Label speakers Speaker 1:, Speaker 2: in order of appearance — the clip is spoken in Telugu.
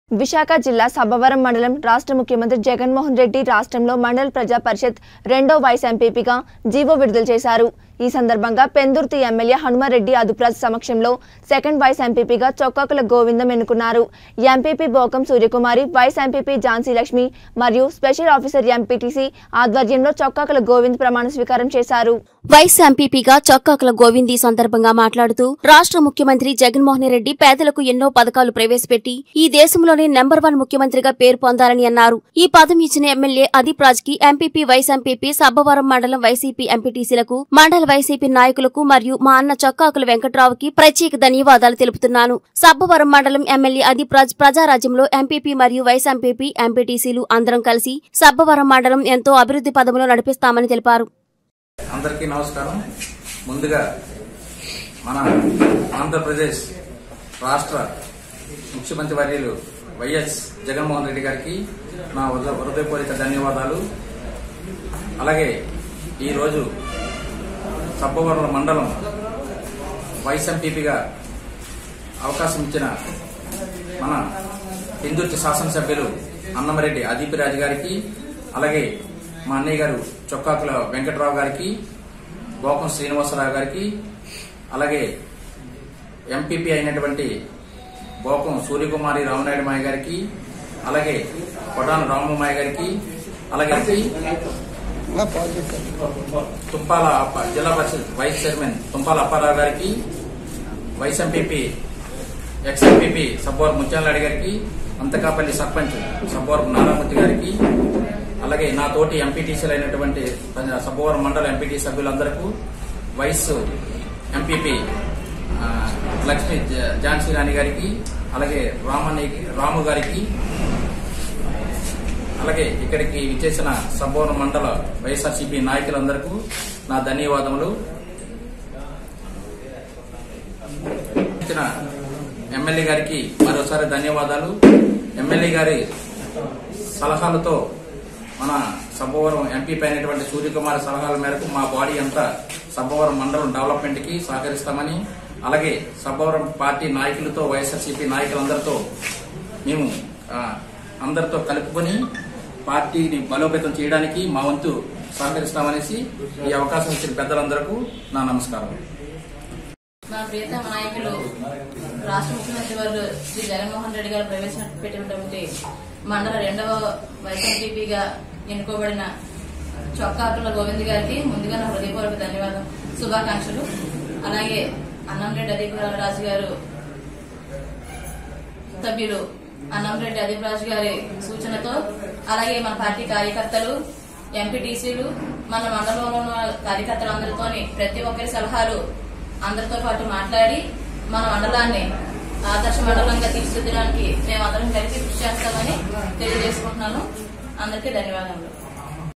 Speaker 1: విశాఖ జిల్లా సబ్బవరం మండలం రాష్ట్ర ముఖ్యమంత్రి జగన్మోహన్ రెడ్డి రాష్ట్రంలో మండల ప్రజా పరిషత్ రెండో వైస్ ఎంపీపీగా జీవో విడుదల చేశారు ఈ సందర్భంగా పెందుర్తి ఎమ్మెల్యే హనుమారెడ్డి అదుప్రాజ్ సమక్షంలో సెకండ్ వైస్ ఎంపీపీగా చొక్కాకుల గోవిందం ఎన్నుకున్నారు MPP Bokam Suryakumari vice MPP Jhansi Lakshmi మరియు స్పెషల్ ఆఫీసర్ ఎంపీటీసీ ఆధ్వర్యంలో చొక్కాకుల గోవింద్ ప్రమాణ స్వీకారం చేశారు
Speaker 2: వైస్ ఎంపీపీగా చొక్కాకుల గోవింద్ ఈ సందర్భంగా మాట్లాడుతూ రాష్ట్ర ముఖ్యమంత్రి జగన్మోహన్ రెడ్డి పేదలకు ఎన్నో పథకాలు ప్రవేశపెట్టి ఈ దేశంలోనే నెంబర్ వన్ ముఖ్యమంత్రిగా పేరు పొందాలని అన్నారు ఈ పదం ఇచ్చిన ఎమ్మెల్యే అదీప్ రాజ్ కి ఎంపీపీ వైస్ ఎంపీపీ సబ్బవరం మండలం వైసీపీ ఎంపీటీసీలకు మండల వైసీపీ నాయకులకు మరియు మా అన్న చొక్కాకుల వెంకట్రావుకి ప్రత్యేక ధన్యవాదాలు తెలుపుతున్నాను సబ్బవరం మండలం ఎమ్మెల్యే అదీప్ రాజ్ ప్రజారాజ్యంలో ఎంపీపీ మరియు వైస్ ఎంపీపీ ఎంపీటీసీలు అందరం కలిసి సబ్బవరం మండలం ఎంతో అభివృద్ధి పదములో నడిపిస్తామని తెలిపారు
Speaker 3: అందరికీ నమస్కారం ముందుగా మన ఆంధ్రప్రదేశ్ రాష్ట్ర ముఖ్యమంత్రి వర్యులు వైఎస్ జగన్మోహన్ రెడ్డి గారికి నా హృద- హృదయపూర్వక ధన్యవాదాలు అలాగే ఈరోజు సబ్బవరం మండలం వైస్ ఎంపీపీగా అవకాశం ఇచ్చిన మన హిందుర్తి శాసనసభ్యులు అన్నమరెడ్డి అదీప్ రాజు గారికి అలాగే మా అన్నయ్య గారు చొక్కాకుల వెంకటరావు గారికి గోపం శ్రీనివాసరావు గారికి అలాగే ఎంపీపీ అయినటువంటి గోపం సూర్యకుమారి రామనాయుడు మాయ గారికి అలాగే కొడాన రామమాయ గారికి అలాగే తుంపాల అప్ప- జిల్లా పరిషత్ వైస్ చైర్మన్ తుంపాల అప్పారావు గారికి వైస్ ఎంపీపీ ఎక్స్ ఎంపీపీ సబ్బోర్ ముత్యాలనాయుడు గారికి అంతకాపల్లి సర్పంచ్ సబ్బోర్ నారామూర్తి గారికి అలాగే నా తోటి ఎంపీటీసీలు అయినటువంటి సబ్బోవరం మండల ఎంపీటీ సభ్యులందరకు వైస్ ఎంపీపీ ఆ, లక్ష్మీ జ- ఝాన్సీ రాణి గారికి అలాగే రామని రాము గారికి అలాగే ఇక్కడికి విచ్చేసిన సబ్బోవరం మండల వైఎస్ఆర్సీపీ నాయకులందరకు నా ధన్యవాదములు ఇచ్చిన ఎమ్మెల్యే గారికి మరోసారి ధన్యవాదాలు ఎమ్మెల్యే గారి సలహాలతో మన సబ్బవరం ఎంపీ అయినటువంటి సూర్యకుమార్ సలహాల మేరకు మా బాడీ అంతా సబ్బవరం మండలం డెవలప్మెంట్ కి సహకరిస్తామని అలాగే సబ్బవరం పార్టీ నాయకులతో వైఎస్ఆర్సీపీ నాయకులందరితో మేము ఆ, అందరితో కలుపుకొని పార్టీని బలోపేతం చేయడానికి మా వంతు సహకరిస్తామనేసి ఈ అవకాశం ఇచ్చిన పెద్దలందరకు నా నమస్కారం
Speaker 4: మా ప్రియతమ నాయకులు రాష్ట్ర ముఖ్యమంత్రి వారు శ్రీ జగన్మోహన్ రెడ్డి గారు ప్రవేశపెట్టినటువంటి మండల రెండవ వైస్ ఎంపీపీగా ఎన్నుకోబడిన చొక్కాకుల గోవింద్ గారికి ముందుగా నా హృదయపూర్వక ధన్యవాదం శుభాకాంక్షలు అలాగే అన్నంరెడ్డి అదీప్ రాజు గారు సభ్యులు అన్నంరెడ్డి అదీప్ రాజు గారి సూచనతో అలాగే మన పార్టీ కార్యకర్తలు ఎంపీటీసీలు మన మండలంలో ఉన్న కార్యకర్తలందరితోని ప్రతి ఒక్కరి సలహాలు అందరితో పాటు మాట్లాడి మన మండలాన్ని ఆదర్శ మండలంగా తీర్చిదిద్దడానికి మేమందరం కలిసి కృషి చేస్తామని తెలియజేసుకుంటున్నాను అందరికీ ధన్యవాదములు